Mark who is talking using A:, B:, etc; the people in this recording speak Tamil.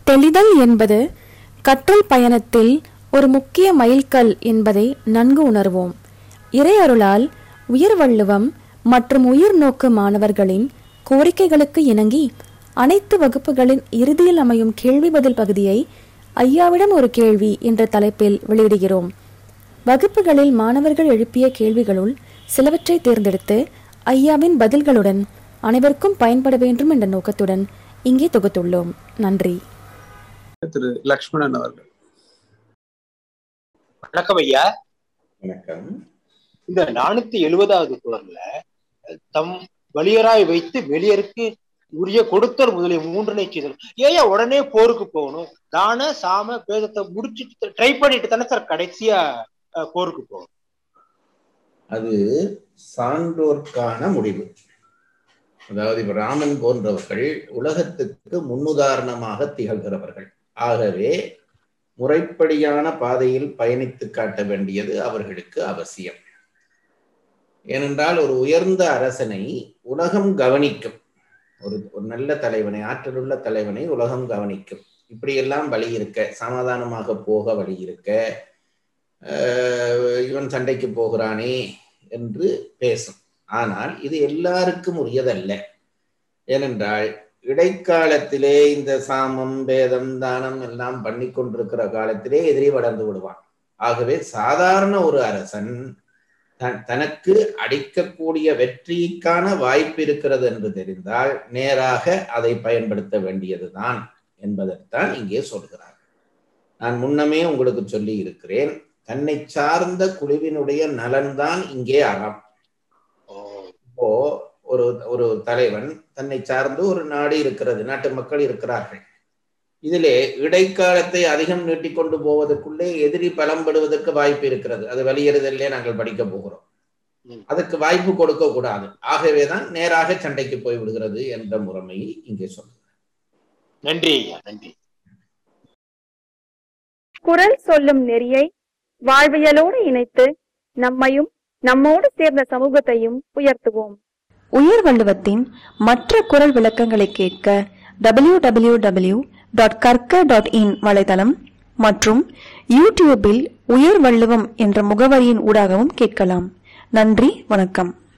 A: தெளிதல் என்பது கற்றல் பயணத்தில் ஒரு முக்கிய மைல்கல் என்பதை நன்கு உணர்வோம் இறையருளால் உயர்வள்ளுவம் மற்றும் உயிர்நோக்கு மாணவர்களின் கோரிக்கைகளுக்கு இணங்கி அனைத்து வகுப்புகளின் இறுதியில் அமையும் கேள்வி பதில் பகுதியை ஐயாவிடம் ஒரு கேள்வி என்ற தலைப்பில் வெளியிடுகிறோம் வகுப்புகளில் மாணவர்கள் எழுப்பிய கேள்விகளுள் சிலவற்றை தேர்ந்தெடுத்து ஐயாவின் பதில்களுடன் அனைவருக்கும் பயன்பட வேண்டும் என்ற நோக்கத்துடன் இங்கே தொகுத்துள்ளோம் நன்றி
B: திரு லக்ஷ்மணன் அவர்கள்
C: வணக்கம் ஐயா
D: வணக்கம்
C: இந்த நானூத்தி எழுபதாவது குரல்ல தம் வலியராய் வைத்து வெளியருக்கு உரிய கொடுத்தல் முதலிய மூன்றினை செய்தல் ஏயா உடனே போருக்கு போகணும் தான சாம பேதத்தை முடிச்சுட்டு ட்ரை பண்ணிட்டு தானே சார் கடைசியா அஹ், போருக்கு போகணும்
D: அது சான்றோர்க்கான முடிவு அதாவது இப்ப ராமன் போன்றவர்கள் உலகத்துக்கு முன்னுதாரணமாக திகழ்கிறவர்கள் ஆகவே முறைப்படியான பாதையில் பயணித்து காட்ட வேண்டியது அவர்களுக்கு அவசியம் ஏனென்றால் ஒரு உயர்ந்த அரசனை உலகம் கவனிக்கும் ஒரு ஒரு நல்ல தலைவனை ஆற்றலுள்ள தலைவனை உலகம் கவனிக்கும் இப்படியெல்லாம் வழி இருக்க சமாதானமாக போக வழி இருக்க அஹ் இவன் சண்டைக்கு போகிறானே என்று பேசும் ஆனால் இது எல்லாருக்கும் உரியதல்ல ஏனென்றால் இடைக்காலத்திலே இந்த சாமம் பேதம் தானம் எல்லாம் பண்ணி கொண்டிருக்கிற காலத்திலே எதிரி வளர்ந்து விடுவான் ஆகவே சாதாரண ஒரு அரசன் த- தனக்கு அடிக்கக்கூடிய வெற்றிக்கான வாய்ப்பு இருக்கிறது என்று தெரிந்தால் நேராக அதை பயன்படுத்த வேண்டியதுதான் என்பதைத்தான் இங்கே சொல்கிறார் நான் முன்னமே உங்களுக்கு சொல்லி இருக்கிறேன் தன்னை சார்ந்த குழுவினுடைய நலன்தான் இங்கே அறம் இப்போ ஒரு ஒரு தலைவன் தன்னை சார்ந்து ஒரு நாடு இருக்கிறது நாட்டு மக்கள் இருக்கிறார்கள் இதிலே இடைக்காலத்தை அதிகம் நீட்டிக்கொண்டு போவதற்குள்ளே எதிரி பலம்படுவதற்கு வாய்ப்பு இருக்கிறது அது வெளியேறுதலே நாங்கள் படிக்க போகிறோம்
C: ம்.
D: அதுக்கு வாய்ப்பு கொடுக்க கூடாது ஆகவேதான் நேராக சண்டைக்கு போய் விடுகிறது என்ற முறைமையை இங்கே சொல்லுங்கள்
C: நன்றி ஐயா நன்றி
E: குரல் சொல்லும் நெறியை வாழ்வியலோடு இணைத்து நம்மையும் நம்மோடு சேர்ந்த சமூகத்தையும் உயர்த்துவோம்
A: உயர் வள்ளுவத்தின் மற்ற குரல் விளக்கங்களை கேட்க W W W dot Karka dot in வலைதளம் மற்றும் யூடியூபில் உயர் வள்ளுவம் என்ற முகவரியின் ஊடாகவும் கேட்கலாம் நன்றி வணக்கம்